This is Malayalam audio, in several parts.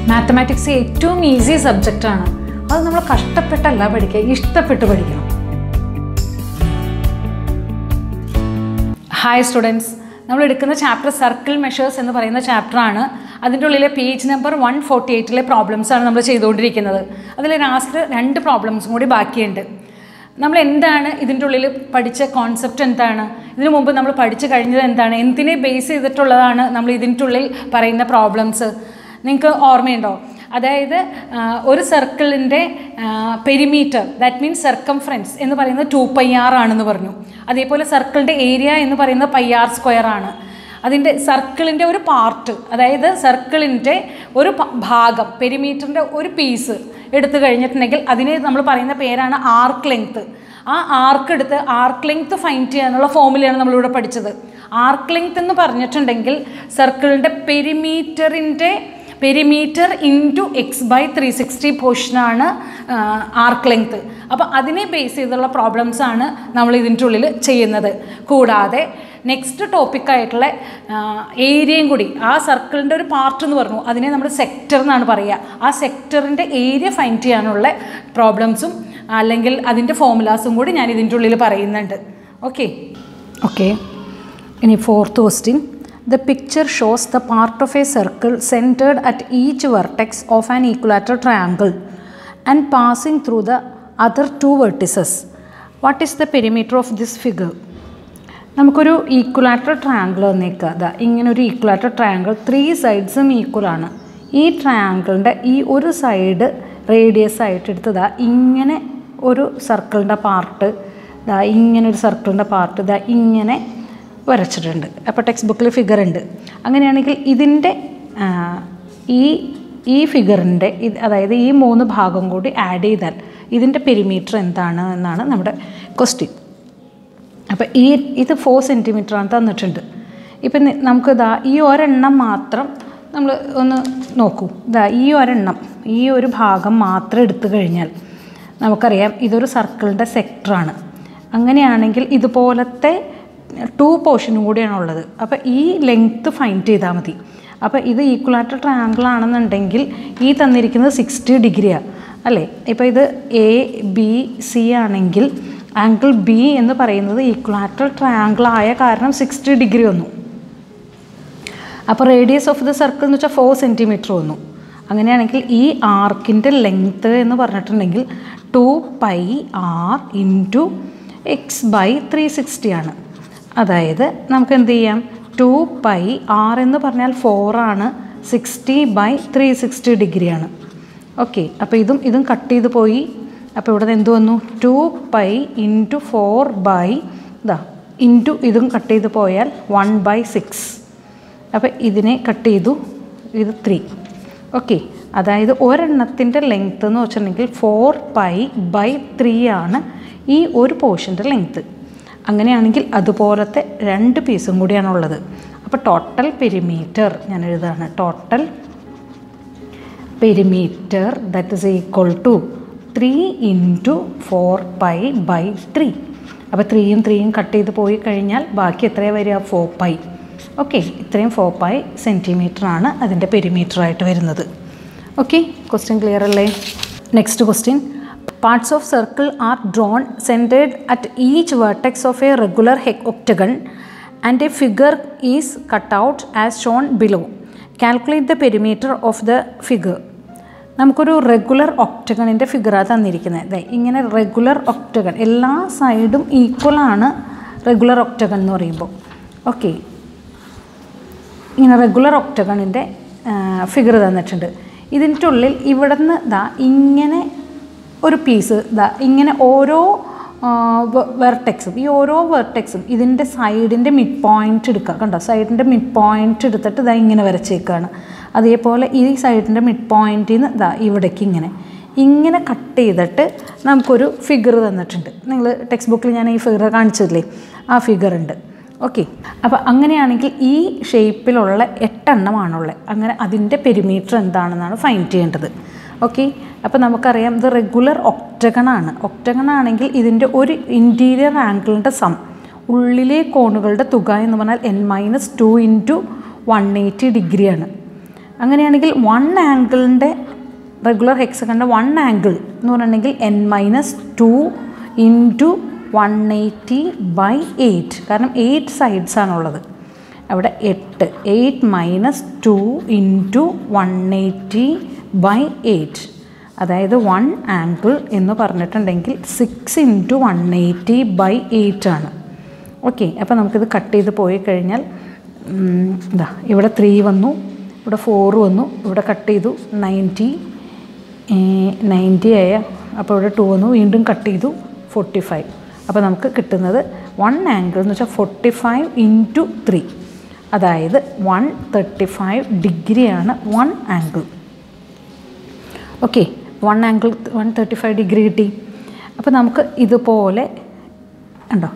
മാത്തമാറ്റിക്സ് ഏറ്റവും ഈസി സബ്ജക്റ്റാണ് അത് നമ്മൾ കഷ്ടപ്പെട്ടല്ല പഠിക്കുക ഇഷ്ടപ്പെട്ട് പഠിക്കണം ഹായ് സ്റ്റുഡൻസ് നമ്മൾ എടുക്കുന്ന ചാപ്റ്റർ സർക്കിൾ മെഷേഴ്സ് എന്ന് പറയുന്ന ചാപ്റ്ററാണ് അതിൻ്റെ ഉള്ളിലെ പേജ് നമ്പർ വൺ ഫോർട്ടി എയ്റ്റിലെ പ്രോബ്ലംസാണ് നമ്മൾ ചെയ്തുകൊണ്ടിരിക്കുന്നത് അതിൽ ലാസ്റ്റ് രണ്ട് പ്രോബ്ലംസും കൂടി ബാക്കിയുണ്ട് നമ്മൾ എന്താണ് ഇതിൻ്റെ ഉള്ളിൽ പഠിച്ച കോൺസെപ്റ്റ് എന്താണ് ഇതിനു മുമ്പ് നമ്മൾ പഠിച്ചു കഴിഞ്ഞത് എന്താണ് എന്തിനെ ബേസ് ചെയ്തിട്ടുള്ളതാണ് നമ്മൾ ഇതിൻ്റെ ഉള്ളിൽ പറയുന്ന പ്രോബ്ലംസ് നിങ്ങൾക്ക് ഓർമ്മയുണ്ടോ അതായത് ആ, ഒരു സർക്കിളിൻ്റെ പെരിമീറ്റർ ദാറ്റ് മീൻസ് സർക്കംഫറൻസ് എന്ന് പറയുന്നത് ടു പൈ ആർ ആണെന്ന് പറഞ്ഞു അതേപോലെ സർക്കിളിൻ്റെ ഏരിയ എന്ന് പറയുന്നത് പൈ ആർ സ്ക്വയർ ആണ് അതിൻ്റെ സർക്കിളിൻ്റെ ഒരു പാർട്ട് അതായത് സർക്കിളിൻ്റെ ഒരു പ- ഭാഗം പെരിമീറ്ററിൻ്റെ ഒരു പീസ് എടുത്തു കഴിഞ്ഞിട്ടുണ്ടെങ്കിൽ അതിന് നമ്മൾ പറയുന്ന പേരാണ് ആർക്ക് ലെങ്ത്ത് ആ ആർക്ക് എടുത്ത് ആർക്ക് ലെങ്ത്ത് ഫൈൻഡ് ചെയ്യാനുള്ള ഫോമുലയാണ് നമ്മളിവിടെ പഠിച്ചത് ആർക്ക് ലെങ്ത്ത് എന്ന് പറഞ്ഞിട്ടുണ്ടെങ്കിൽ സർക്കിളിൻ്റെ പെരിമീറ്ററിൻ്റെ perimeter into X by three sixty പോർഷനാണ് ആർക്ക് ലെങ്ത്ത് അപ്പോൾ അതിനെ ബേസ് ചെയ്തുള്ള പ്രോബ്ലംസ് ആണ് നമ്മൾ ഇതിൻ്റെ ഉള്ളിൽ ചെയ്യുന്നത് കൂടാതെ നെക്സ്റ്റ് ടോപ്പിക്കായിട്ടുള്ള ഏരിയയും കൂടി ആ സർക്കിളിൻ്റെ ഒരു പാർട്ട് എന്ന് പറഞ്ഞു അതിനെ നമ്മൾ സെക്ടർ എന്നാണ് പറയുക ആ സെക്ടറിൻ്റെ ഏരിയ ഫൈൻഡ് ചെയ്യാനുള്ള പ്രോബ്ലംസും അല്ലെങ്കിൽ അതിൻ്റെ ഫോമുലാസും കൂടി ഞാൻ ഇതിൻ്റെ ഉള്ളിൽ പറയുന്നുണ്ട് ഓക്കെ ഓക്കെ ഇനി fourth question The picture shows the part of a circle centered at each vertex of an equilateral triangle and passing through the other two vertices. What is the perimeter of this figure? നമുക്കൊരു ഈക്വലാറ്റർ ട്രയാങ്കിൾ വന്നേക്കുക അതാ ഇങ്ങനെ ഒരു ഈക്വലാറ്റർ ട്രയാങ്കിൾ ത്രീ സൈഡ്സും ഈക്വൽ ആണ് ഈ ട്രയാങ്കിളിൻ്റെ ഈ ഒരു സൈഡ് റേഡിയസ് ആയിട്ട് എടുത്തതാ ഇങ്ങനെ ഒരു സർക്കിളിൻ്റെ പാർട്ട് ദാ ഇങ്ങനെ ഒരു സർക്കിളിൻ്റെ പാർട്ട് ദാ ഇങ്ങനെ വരച്ചിട്ടുണ്ട് അപ്പോൾ ടെക്സ്റ്റ് ബുക്കിൽ ഫിഗർ ഉണ്ട് അങ്ങനെയാണെങ്കിൽ ഇതിൻ്റെ ആ, ഈ ഈ ഫിഗറിൻ്റെ അതായത് ഈ മൂന്ന് ഭാഗം കൂടി ആഡ് ചെയ്താൽ ഇതിൻ്റെ പെരിമീറ്റർ എന്താണ് എന്നാണ് നമ്മുടെ ക്വസ്റ്റ്യൻ അപ്പോൾ ഈ ഇത് ഫോർ ആണ് തന്നിട്ടുണ്ട് ഇപ്പം നി- നമുക്ക് ഇതാ ഈ ഒരെണ്ണം മാത്രം നമ്മൾ ഒന്ന് നോക്കൂ ഇതാ ഈ ഒരെണ്ണം ഈ ഒരു ഭാഗം മാത്രം എടുത്തു കഴിഞ്ഞാൽ നമുക്കറിയാം ഇതൊരു സർക്കിളിൻ്റെ സെക്ടറാണ് അങ്ങനെയാണെങ്കിൽ ഇതുപോലത്തെ ടു പോർഷനും കൂടിയാണ് ഉള്ളത് അപ്പോൾ ഈ ലെങ്ത്ത് ഫൈൻഡ് ചെയ്താൽ മതി അപ്പോൾ ഇത് ഈക്വലാറ്റർ ട്രയാങ്കിൾ ആണെന്നുണ്ടെങ്കിൽ ഈ തന്നിരിക്കുന്നത് സിക്സ്റ്റി ഡിഗ്രിയാണ് അല്ലേ ഇപ്പോൾ ഇത് എ ബി സി ആണെങ്കിൽ ആംഗിൾ ബി എന്ന് പറയുന്നത് ഈക്വലാറ്റർ ട്രയാങ്കിൾ ആയ കാരണം സിക്സ്റ്റി ഡിഗ്രി വന്നു അപ്പോൾ റേഡിയസ് ഓഫ് ദ സർക്കിൾ എന്ന് വെച്ചാൽ ഫോർ സെൻറ്റിമീറ്റർ വന്നു അങ്ങനെയാണെങ്കിൽ ഈ ആർക്കിൻ്റെ ലെങ്ത്ത് എന്ന് പറഞ്ഞിട്ടുണ്ടെങ്കിൽ two pi r into X by three sixty ആണ് അതായത് നമുക്ക് എന്ത് ചെയ്യാം ടു പൈ ആർ എന്ന് പറഞ്ഞാൽ ഫോറാണ് സിക്സ്റ്റി ബൈ ത്രീ സിക്സ്റ്റി ഡിഗ്രിയാണ് ഓക്കെ അപ്പോൾ ഇതും ഇതും കട്ട് ചെയ്ത് പോയി അപ്പോൾ ഇവിടെ എന്ത് വന്നു two pi into four by ഇതാ ഇൻറ്റു ഇതും കട്ട് ചെയ്ത് പോയാൽ വൺ ബൈ സിക്സ് അപ്പോൾ ഇതിനെ കട്ട് ചെയ്തു ഇത് ത്രീ ഓക്കെ അതായത് ഒരെണ്ണത്തിൻ്റെ ലെങ്ത്ത് എന്ന് വെച്ചിട്ടുണ്ടെങ്കിൽ ഫോർ പൈ ബൈ ത്രീ ആണ് ഈ ഒരു പോർഷൻ്റെ ലെങ്ത്ത് അങ്ങനെയാണെങ്കിൽ അതുപോലത്തെ രണ്ട് പീസും കൂടിയാണുള്ളത് അപ്പോൾ ടോട്ടൽ പെരിമീറ്റർ ഞാൻ എഴുതാണ് total perimeter that is equal to three into four pi by three അപ്പോൾ ത്രീയും ത്രീയും കട്ട് ചെയ്ത് പോയി കഴിഞ്ഞാൽ ബാക്കി എത്രയാണ് വരിക ഫോർ പൈ ഓക്കെ ഇത്രയും ഫോർ പൈ സെൻറ്റിമീറ്റർ ആണ് അതിൻ്റെ പെരിമീറ്റർ ആയിട്ട് വരുന്നത് ഓക്കെ ക്വസ്റ്റ്യൻ ക്ലിയർ അല്ലേ next question parts of circle are drawn centred at each vertex of a regular hex octagon and a figure is cut out as shown below calculate the perimeter of the figure നമുക്കൊരു റെഗുലർ ഒക്ടഗണിൻ്റെ ഫിഗറാണ് തന്നിരിക്കുന്നത് ദേ ഇങ്ങനെ റെഗുലർ ഒക്ടഗൺ എല്ലാ സൈഡും ഈക്വലാണ് റെഗുലർ ഒക്ടഗൺ എന്ന് പറയുമ്പോൾ ഓക്കെ ഇങ്ങനെ റെഗുലർ ഒക്ടഗണിൻ്റെ ഫിഗർ തന്നിട്ടുണ്ട് ഇതിൻ്റെ ഉള്ളിൽ ഇവിടുന്ന് ദാ ഇങ്ങനെ ഒരു പീസ് ദാ ഇങ്ങനെ ഓരോ വെർട്ടെക്സും ഈ ഓരോ വെർട്ടെക്സും ഇതിൻ്റെ സൈഡിൻ്റെ മിഡ് പോയിൻ്റ് എടുക്കുക കണ്ടോ സൈഡിൻ്റെ മിഡ് പോയിൻ്റ് എടുത്തിട്ട് ഇതാ ഇങ്ങനെ വരച്ചേക്കാണ് അതേപോലെ ഈ സൈഡിൻ്റെ മിഡ് പോയിൻറ്റിൽ നിന്ന് ഇതാ ഇവിടേക്ക് ഇങ്ങനെ ഇങ്ങനെ കട്ട് ചെയ്തിട്ട് നമുക്കൊരു ഫിഗർ തന്നിട്ടുണ്ട് നിങ്ങൾ ടെക്സ്റ്റ് ബുക്കിൽ ഞാൻ ഈ ഫിഗർ കാണിച്ചതില്ലേ ആ ഫിഗർ ഉണ്ട് ഓക്കെ അപ്പോൾ അങ്ങനെയാണെങ്കിൽ ഈ ഷേപ്പിലുള്ള എട്ടെണ്ണമാണുള്ളത് അങ്ങനെ അതിൻ്റെ പെരിമീറ്റർ എന്താണെന്നാണ് ഫൈൻഡ് ചെയ്യേണ്ടത് ഓക്കെ അപ്പോൾ നമുക്കറിയാം ഇത് റെഗുലർ ഒക്ടഗണാണ് ഒക്ടഗൺ ആണെങ്കിൽ ഇതിൻ്റെ ഒരു ഇൻറ്റീരിയർ ആംഗിളിൻ്റെ സം ഉള്ളിലെ കോണുകളുടെ തുക എന്ന് പറഞ്ഞാൽ n minus two into one eighty ഡിഗ്രിയാണ് അങ്ങനെയാണെങ്കിൽ വൺ ആംഗിളിൻ്റെ റെഗുലർ ഹെക്സഗണിൻ്റെ വൺ ആംഗിൾ എന്ന് പറഞ്ഞിട്ടുണ്ടെങ്കിൽ n minus two into one eighty by eight കാരണം എയ്റ്റ് സൈഡ്സ് ആണുള്ളത് അവിടെ എട്ട് eight minus two into one eighty by eight അതായത് വൺ ആംഗിൾ എന്ന് പറഞ്ഞിട്ടുണ്ടെങ്കിൽ six into one eighty by eight ആണ് ഓക്കെ അപ്പോൾ നമുക്കിത് കട്ട് ചെയ്ത് പോയി കഴിഞ്ഞാൽ ഉം, ഇതാ ഇവിടെ ത്രീ വന്നു ഇവിടെ ഫോർ വന്നു ഇവിടെ കട്ട് ചെയ്തു നയൻറ്റി നയൻറ്റി ആയ അപ്പോൾ ഇവിടെ ടു വന്നു വീണ്ടും കട്ട് ചെയ്തു ഫോർട്ടി ഫൈവ് അപ്പോൾ നമുക്ക് കിട്ടുന്നത് വൺ ആംഗിൾ എന്ന് വെച്ചാൽ ഫോർട്ടി ഫൈവ് ഇൻറ്റു ത്രീ അതായത് വൺ തേർട്ടി ഫൈവ് ഡിഗ്രിയാണ് one angle okay one angle one thirty five degree കിട്ടി അപ്പോൾ നമുക്ക് ഇതുപോലെ ഉണ്ടോ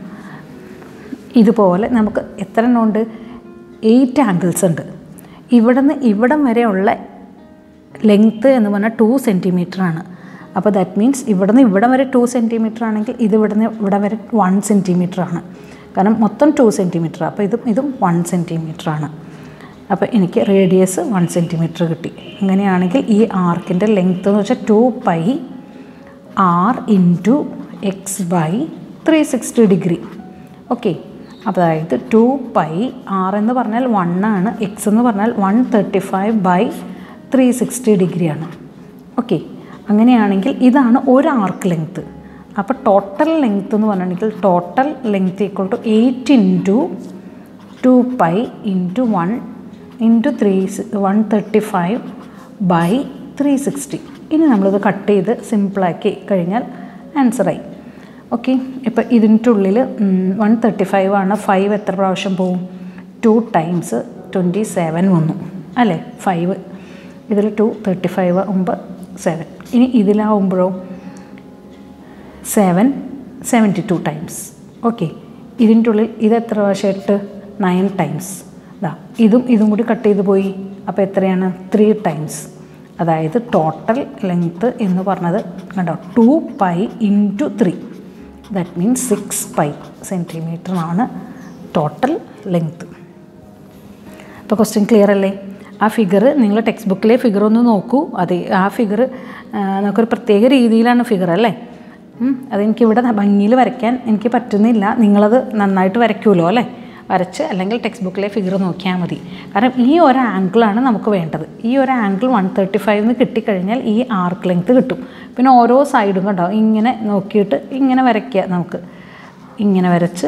ഇതുപോലെ നമുക്ക് എത്ര എണ്ണം ഉണ്ട് എയ്റ്റ് ആംഗിൾസ് ഉണ്ട് ഇവിടുന്ന് ഇവിടം വരെയുള്ള ലെങ്ത്ത് എന്ന് പറഞ്ഞാൽ ടു സെൻറ്റിമീറ്റർ ആണ് അപ്പോൾ ദാറ്റ് മീൻസ് ഇവിടുന്ന് ഇവിടം വരെ ടു സെൻറ്റിമീറ്റർ ആണെങ്കിൽ ഇത് ഇവിടുന്ന് ഇവിടെ വരെ വൺ സെൻറ്റിമീറ്റർ ആണ് കാരണം മൊത്തം ടു സെൻറ്റിമീറ്റർ അപ്പോൾ ഇതും ഇതും വൺ സെൻറ്റിമീറ്റർ ആണ് അപ്പോൾ എനിക്ക് റേഡിയസ് വൺ സെൻറ്റിമീറ്റർ കിട്ടി അങ്ങനെയാണെങ്കിൽ ഈ ആർക്കിൻ്റെ ലെങ്ത്ത് എന്ന് വെച്ചാൽ two pi r into X by three sixty degree okay അതായത് ടു പൈ ആർ എന്ന് പറഞ്ഞാൽ വൺ ആണ് എക്സ് എന്ന് പറഞ്ഞാൽ one thirty five by three sixty ഡിഗ്രിയാണ് ഓക്കെ അങ്ങനെയാണെങ്കിൽ ഇതാണ് ഒരു ആർക്ക് ലെങ്ത്ത് അപ്പോൾ ടോട്ടൽ ലെങ്ത്ത് എന്ന് പറഞ്ഞിട്ടുണ്ടെങ്കിൽ total length equal to eight into two pi into one into three one thirty five by three sixty ഇനി നമ്മളിത് കട്ട് ചെയ്ത് സിമ്പിളാക്കി കഴിഞ്ഞാൽ ആൻസറായി ഓക്കെ ഇപ്പോൾ ഇതിൻ്റെ ഉള്ളിൽ വൺ തേർട്ടി ഫൈവ് ആണ് ഫൈവ് എത്ര പ്രാവശ്യം പോവും ടു ടൈംസ് ട്വൻറ്റി സെവൻ വന്നു അല്ലേ ഫൈവ് ഇതിൽ ടു തേർട്ടി ഫൈവ് ആകുമ്പോൾ സെവൻ ഇനി ഇതിലാവുമ്പോഴോ seven seventy two times okay ഇതിൻ്റെ ഉള്ളിൽ ഇത് എത്ര പ്രാവശ്യം എട്ട് നയൻ ടൈംസ് ഇതാ ഇതും ഇതും കൂടി കട്ട് ചെയ്ത് പോയി അപ്പോൾ എത്രയാണ് ത്രീ ടൈംസ് അതായത് ടോട്ടൽ ലെങ്ത്ത് എന്ന് പറഞ്ഞത് കണ്ടോ two pi into three that means six pi സെൻറ്റിമീറ്ററാണ് ടോട്ടൽ ലെങ്ത്ത് അപ്പോൾ ക്വസ്റ്റ്യൻ ക്ലിയർ അല്ലേ ആ ഫിഗർ നിങ്ങൾ ടെക്സ്റ്റ് ബുക്കിലെ ഫിഗർ ഒന്ന് നോക്കൂ അത് ആ ഫിഗർ നമുക്കൊരു പ്രത്യേക രീതിയിലാണ് ഫിഗർ അല്ലേ ഉം, അതെനിക്ക് ഇവിടെ ഭംഗിയിൽ വരയ്ക്കാൻ എനിക്ക് പറ്റുന്നില്ല നിങ്ങളത് നന്നായിട്ട് വരയ്ക്കുമല്ലോ അല്ലേ വരച്ച് അല്ലെങ്കിൽ ടെക്സ്റ്റ് ബുക്കിലെ ഫിഗർ നോക്കിയാൽ മതി കാരണം ഈ ഒരു ആംഗിളാണ് നമുക്ക് വേണ്ടത് ഈ ഒരു ആംഗിൾ വൺ തേർട്ടി ഫൈവ് കിട്ടിക്കഴിഞ്ഞാൽ ഈ ആർക്ക് ലെങ്ത് കിട്ടും പിന്നെ ഓരോ സൈഡും കണ്ടോ ഇങ്ങനെ നോക്കിയിട്ട് ഇങ്ങനെ വരയ്ക്കുക നമുക്ക് ഇങ്ങനെ വരച്ച്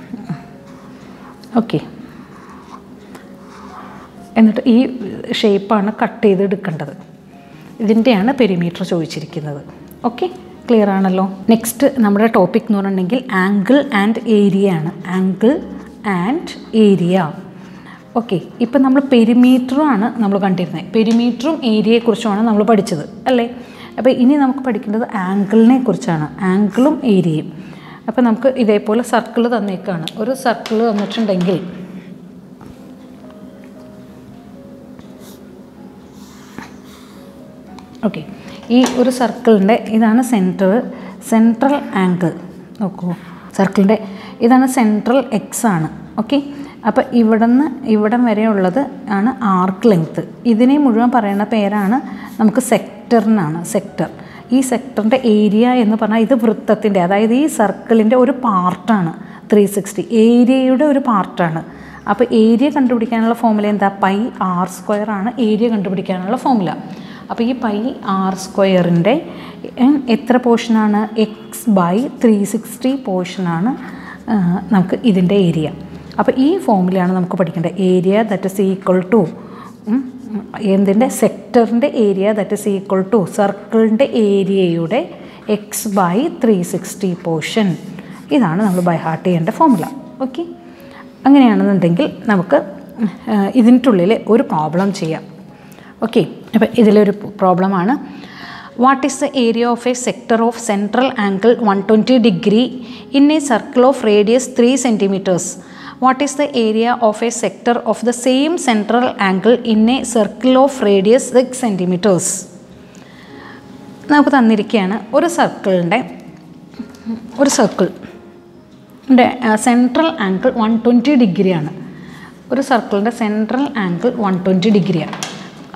ഓക്കെ എന്നിട്ട് ഈ ഷേപ്പാണ് കട്ട് ചെയ്ത് എടുക്കേണ്ടത് ഇതിൻ്റെയാണ് പെരിമീറ്റർ ചോദിച്ചിരിക്കുന്നത് ഓക്കെ ക്ലിയർ ആണല്ലോ നെക്സ്റ്റ് നമ്മുടെ ടോപ്പിക് എന്ന് പറഞ്ഞിട്ടുണ്ടെങ്കിൽ ആംഗിൾ ആൻഡ് ഏരിയ ആണ് ആംഗിൾ ആൻഡ് ഏരിയ ഓക്കെ ഇപ്പം നമ്മൾ പെരിമീറ്ററാണ് നമ്മൾ കണ്ടിരുന്നത് പെരിമീറ്ററും ഏരിയയെക്കുറിച്ചുമാണ് നമ്മൾ പഠിച്ചത് അല്ലേ അപ്പോൾ ഇനി നമുക്ക് പഠിക്കേണ്ടത് ആംഗിളിനെ കുറിച്ചാണ് ആംഗിളും ഏരിയയും അപ്പോൾ നമുക്ക് ഇതേപോലെ സർക്കിൾ തന്നേക്കാണ് ഒരു സർക്കിൾ തന്നിട്ടുണ്ടെങ്കിൽ ഓക്കെ ഈ ഒരു സർക്കിളിൻ്റെ ഇതാണ് സെൻറ്റർ സെൻട്രൽ ആംഗിൾ നോക്കൂ സർക്കിളിൻ്റെ ഇതാണ് സെൻട്രൽ എക്സ് ആണ് ഓക്കെ അപ്പോൾ ഇവിടുന്ന് ഇവിടം വരെയുള്ളത് ആണ് ആർക്ക് ലെങ്ത്ത് ഇതിനെ മുഴുവൻ പറയുന്ന പേരാണ് നമുക്ക് സെക്ടറിനാണ് സെക്ടർ ഈ സെക്ടറിൻ്റെ ഏരിയ എന്ന് പറഞ്ഞാൽ ഇത് വൃത്തത്തിൻ്റെ അതായത് ഈ സർക്കിളിൻ്റെ ഒരു പാർട്ടാണ് ത്രീ സിക്സ്റ്റി ഏരിയയുടെ ഒരു പാർട്ടാണ് അപ്പോൾ ഏരിയ കണ്ടുപിടിക്കാനുള്ള ഫോമുല എന്താ പൈ ആർ സ്ക്വയർ ആണ് ഏരിയ കണ്ടുപിടിക്കാനുള്ള ഫോമുല അപ്പോൾ ഈ പൈ ആർ സ്ക്വയറിൻ്റെ എത്ര പോർഷനാണ് എക്സ് ബൈ ത്രീ സിക്സ്റ്റി പോർഷനാണ് നമുക്ക് ഇതിൻ്റെ ഏരിയ അപ്പോൾ ഈ ഫോമിലാണ് നമുക്ക് പഠിക്കേണ്ടത് area that is equal to എന്തിൻ്റെ സെക്ടറിൻ്റെ area that is equal to സർക്കിളിൻ്റെ ഏരിയയുടെ x by three sixty portion ഇതാണ് നമ്മൾ ബൈ ഹാർട്ട് ചെയ്യേണ്ട ഫോമുല ഓക്കെ അങ്ങനെയാണെന്നുണ്ടെങ്കിൽ നമുക്ക് ഇതിൻ്റെ ഉള്ളിൽ ഒരു പ്രോബ്ലം ചെയ്യാം ഓക്കെ അപ്പോൾ ഇതിലൊരു പ്രോബ്ലമാണ് what is the area of a sector of central angle one twenty degree in a circle of radius three centimeters what is the area of a sector of the same central angle in a circle of radius six centimeters നമുക്ക് തന്നിരിക്കുകയാണ് ഒരു സർക്കിളിൻ്റെ ഒരു circle central angle one twenty ഡിഗ്രിയാണ് ഒരു സർക്കിളിൻ്റെ സെൻട്രൽ ആംഗിൾ വൺ ട്വൻറ്റി ഡിഗ്രിയാണ്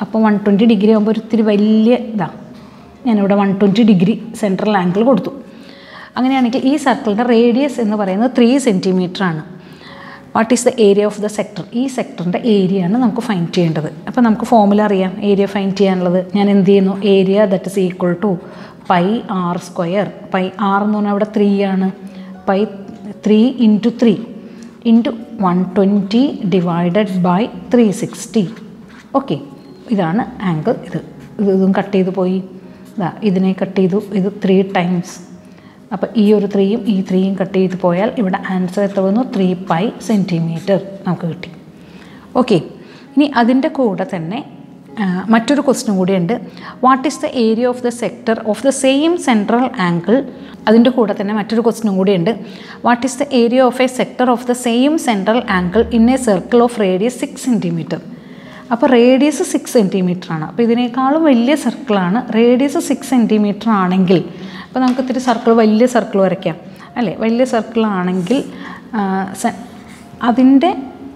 അപ്പോൾ വൺ ട്വൻറ്റി ഡിഗ്രി ആകുമ്പോൾ ഒരു ഇത്തിരി വലിയ ഇതാ ഞാനിവിടെ one twenty degree central angle കൊടുത്തു അങ്ങനെയാണെങ്കിൽ ഈ സർക്കിളിൻ്റെ റേഡിയസ് എന്ന് പറയുന്നത് ത്രീ സെൻറ്റിമീറ്റർ ആണ് what is the area of the sector ഈ സെക്ടറിൻ്റെ ഏരിയ ആണ് നമുക്ക് ഫൈൻഡ് ചെയ്യേണ്ടത് അപ്പോൾ നമുക്ക് ഫോമുല അറിയാം ഏരിയ ഫൈൻഡ് ചെയ്യാനുള്ളത് ഞാൻ എന്ത് ചെയ്യുന്നു area that is equal to pi R square pi R എന്ന് പറഞ്ഞാൽ അവിടെ ത്രീ ആണ് pi three into three into one twenty divided by three sixty okay ഇതാണ് ആംഗിൾ ഇത് ഇത് ഇതും കട്ട് ചെയ്ത് പോയി ഇതാ ഇതിനെ കട്ട് ചെയ്തു ഇത് ത്രീ ടൈംസ് അപ്പോൾ ഈ ഒരു ത്രീയും ഈ ത്രീയും കട്ട് ചെയ്ത് പോയാൽ ഇവിടെ ആൻസർ എത്ര വന്നു ത്രീ പൈ സെൻറ്റിമീറ്റർ നമുക്ക് കിട്ടി ഓക്കെ ഇനി അതിൻ്റെ കൂടെ തന്നെ ആ, മറ്റൊരു ക്വസ്റ്റ്യൻ കൂടിയുണ്ട് what is the area of the sector of the same central angle അതിൻ്റെ കൂടെ തന്നെ മറ്റൊരു ക്വസ്റ്റ്യൻ കൂടിയുണ്ട് what is the area of a sector of the same central angle in a circle of radius six centimeter അപ്പോൾ റേഡിയസ് സിക്സ് സെൻറ്റിമീറ്റർ ആണ് അപ്പോൾ ഇതിനേക്കാളും വലിയ സർക്കിളാണ് റേഡിയസ് സിക്സ് സെൻറ്റിമീറ്റർ ആണെങ്കിൽ അപ്പോൾ നമുക്ക് ഇത്തിരി സർക്കിൾ വലിയ സർക്കിൾ വരയ്ക്കാം അല്ലേ വലിയ സർക്കിളാണെങ്കിൽ അതിൻ്റെ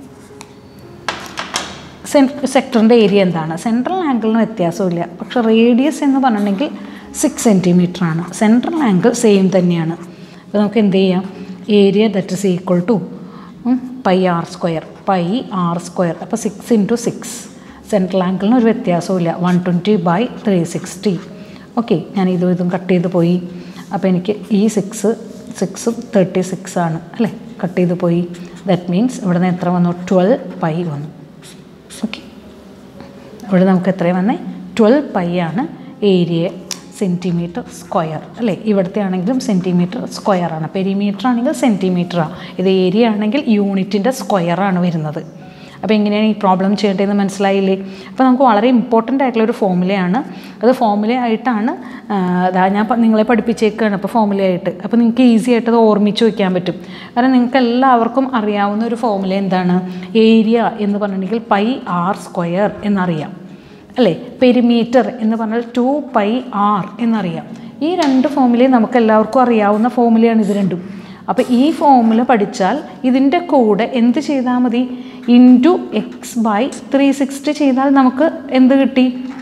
സെൻ സെക്ടറിൻ്റെ ഏരിയ എന്താണ് സെൻട്രൽ ആംഗിളിന് വ്യത്യാസമില്ല പക്ഷേ റേഡിയസ് എന്ന് പറഞ്ഞിട്ടുണ്ടെങ്കിൽ സിക്സ് സെൻറ്റിമീറ്റർ ആണ് സെൻട്രൽ ആംഗിൾ സെയിം തന്നെയാണ് അപ്പോൾ നമുക്ക് എന്ത് ചെയ്യാം area that is equal to pi R square pi R square അപ്പോൾ സിക്സ് ഇൻറ്റു സിക്സ് സെൻട്രൽ ആംഗിളിന് ഒരു വ്യത്യാസമില്ല one twenty by three sixty okay ഞാൻ ഇതും ഇതും കട്ട് ചെയ്ത് പോയി അപ്പോൾ എനിക്ക് ഈ സിക്സ് സിക്സും തേർട്ടി സിക്സ് ആണ് അല്ലേ കട്ട് ചെയ്ത് പോയി ദാറ്റ് മീൻസ് ഇവിടെ നിന്ന് എത്ര വന്നു ട്വൽവ് പൈ വന്നു ഓക്കെ ഇവിടെ നമുക്ക് എത്രയും വന്നേ ട്വൽവ് പൈ ആണ് ഏരിയ സെൻറ്റിമീറ്റർ സ്ക്വയർ അല്ലേ ഇവിടുത്തെ ആണെങ്കിലും സെൻറ്റിമീറ്റർ സ്ക്വയർ ആണ് പെരിമീറ്റർ ആണെങ്കിൽ സെൻറ്റിമീറ്ററാണ് ഇത് ഏരിയ ആണെങ്കിൽ യൂണിറ്റിൻ്റെ സ്ക്വയർ ആണ് വരുന്നത് അപ്പോൾ എങ്ങനെയാണ് ഈ പ്രോബ്ലം ചെയ്യേണ്ടതെന്ന് മനസ്സിലായില്ലേ അപ്പോൾ നമുക്ക് വളരെ ഇമ്പോർട്ടൻ്റ് ആയിട്ടുള്ള ഒരു ഫോമുലയാണ് അത് ഫോമുല ആയിട്ടാണ് ആ, അതാ ഞാൻ പ- നിങ്ങളെ പഠിപ്പിച്ചേക്കാണ് അപ്പോൾ ഫോമുല ആയിട്ട് അപ്പോൾ നിങ്ങൾക്ക് ഈസി ആയിട്ട് അത് ഓർമ്മിച്ച് വയ്ക്കാൻ പറ്റും കാരണം നിങ്ങൾക്ക് എല്ലാവർക്കും അറിയാവുന്ന ഒരു ഫോമുല എന്താണ് ഏരിയ എന്ന് പറഞ്ഞിട്ടുണ്ടെങ്കിൽ പൈ ആർ സ്ക്വയർ എന്നറിയാം അല്ലേ പെരിമീറ്റർ എന്ന് പറഞ്ഞാൽ ടു പൈ ആർ എന്നറിയാം ഈ രണ്ട് ഫോമുലയും നമുക്ക് എല്ലാവർക്കും അറിയാവുന്ന ഫോമുലയാണ് ഇത് രണ്ടും അപ്പോൾ ഈ ഫോമുല പഠിച്ചാൽ ഇതിൻ്റെ കൂടെ എന്ത് ചെയ്താൽ മതി into X by three sixty ചെയ്താൽ നമുക്ക് എന്ത് കിട്ടി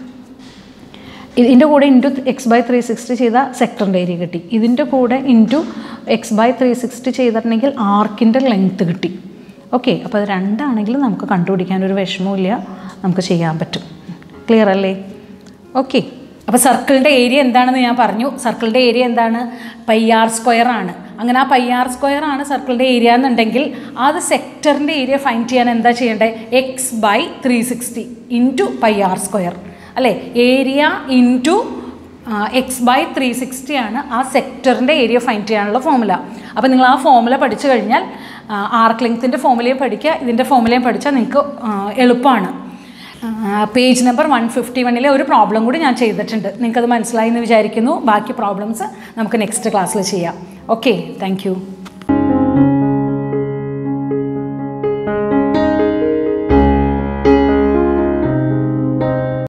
ഇതിൻ്റെ കൂടെ into X by three sixty ചെയ്ത സെക്ടറിൻ്റെ ഏരിയ കിട്ടി ഇതിൻ്റെ കൂടെ into X by three sixty ചെയ്തിട്ടുണ്ടെങ്കിൽ ആർക്കിൻ്റെ ലെങ്ത്ത് കിട്ടി ഓക്കെ അപ്പോൾ അത് രണ്ടാണെങ്കിലും നമുക്ക് കണ്ടുപിടിക്കാൻ ഒരു വിഷമവുമില്ല നമുക്ക് ചെയ്യാൻ പറ്റും ക്ലിയർ അല്ലേ ഓക്കെ അപ്പോൾ സർക്കിളിൻ്റെ ഏരിയ എന്താണെന്ന് ഞാൻ പറഞ്ഞു സർക്കിളിൻ്റെ ഏരിയ എന്താണ് പൈ ആർ സ്ക്വയർ ആണ് അങ്ങനെ ആ പൈ ആർ സ്ക്വയർ ആണ് സർക്കിളിൻ്റെ ഏരിയ എന്നുണ്ടെങ്കിൽ അത് സെക്ടറിൻ്റെ ഏരിയ ഫൈൻഡ് ചെയ്യാൻ എന്താ ചെയ്യേണ്ടത് X by three sixty into pi R square അല്ലേ area into X by three sixty ആണ് ആ സെക്ടറിൻ്റെ ഏരിയ ഫൈൻഡ് ചെയ്യാനുള്ള ഫോമുല അപ്പോൾ നിങ്ങൾ ആ ഫോമുല പഠിച്ചു കഴിഞ്ഞാൽ ആർക്ക് ലെങ്ത്തിൻ്റെ ഫോമുലയും പഠിക്കുക ഇതിൻ്റെ ഫോമുലയും പഠിച്ചാൽ നിങ്ങൾക്ക് ആ, എളുപ്പമാണ് പേജ് നമ്പർ വൺ ഫിഫ്റ്റി വണ്ണിലെ ഒരു പ്രോബ്ലം കൂടി ഞാൻ ചെയ്തിട്ടുണ്ട് നിങ്ങൾക്കത് മനസ്സിലായി എന്ന് വിചാരിക്കുന്നു ബാക്കി പ്രോബ്ലംസ് നമുക്ക് നെക്സ്റ്റ് ക്ലാസ്സിൽ ചെയ്യാം ഓക്കെ താങ്ക് യു